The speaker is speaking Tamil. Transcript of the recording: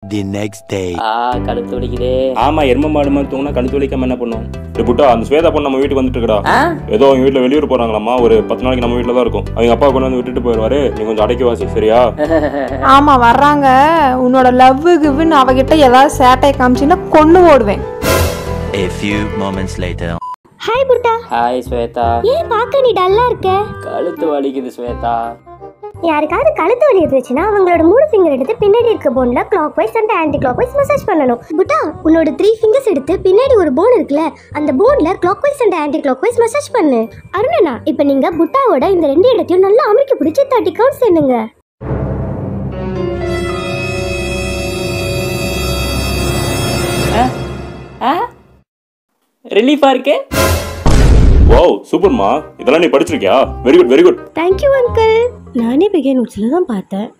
the next day. ஆ கழுத்து வலிக்குதே ஆமா எரும மாடு மாதிரி தூங்கினா கழுத்து வலிக்காம என்ன பண்ணும் டேய் புட்டா அந்த ஸ்வேதா பொண்ணு நம்ம வீட்டுக்கு வந்துட்டு இருக்கடா ஆ ஏதோ அவங்க வீட்டுல வெளியூர் போறாங்களாமா ஒரு பத்து நாளைக்கு நம்ம வீட்டுல தான் இருக்கும் அவங்க அப்பா கொண்டு வந்து விட்டுட்டு போயிடுவாரு நீ கொஞ்சம் அடக்கி வாசி சரியா ஆமா வர்றாங்க உன்னோட லவ் கிவ்னு அவகிட்ட ஏதாவது சேட்டை காமிச்சின்னா கொன்னு ஓடுவேன் A few moments later. Hi Putta hi Shweta ஏன் பார்க்க நீ டல்லா இருக்க கழுத்து வலிக்குது ஸ்வேதா யாருக்காவது கழுத்து வலி இருந்துச்சுன்னா அவங்களோட மூணு ஃபிங்கர் எடுத்து பின்னாடி இருக்க போன்ல clockwise and anticlockwise massage பண்ணணும் புட்டா உன்னோட த்ரீ ஃபிங்கர்ஸ் எடுத்து பின்னாடி ஒரு போன் இருக்குல்ல அந்த போன்ல clockwise and anticlockwise massage பண்ணு அருணனா இப்போ நீங்க புட்டாவோட இந்த ரெண்டு இடத்தையும் நல்லா அமுக்கி பிடிச்சி தேர்ட்டி கவுண்ட்ஸ் என்னங்க ஆ ரிலீஃபா இருக்கே வாவ் சூப்பர்மா இதெல்லாம் நீ படிச்சிருக்கியா very good very good thank you uncle நானே பிகே நோட்ஸில் தான் பார்த்தேன்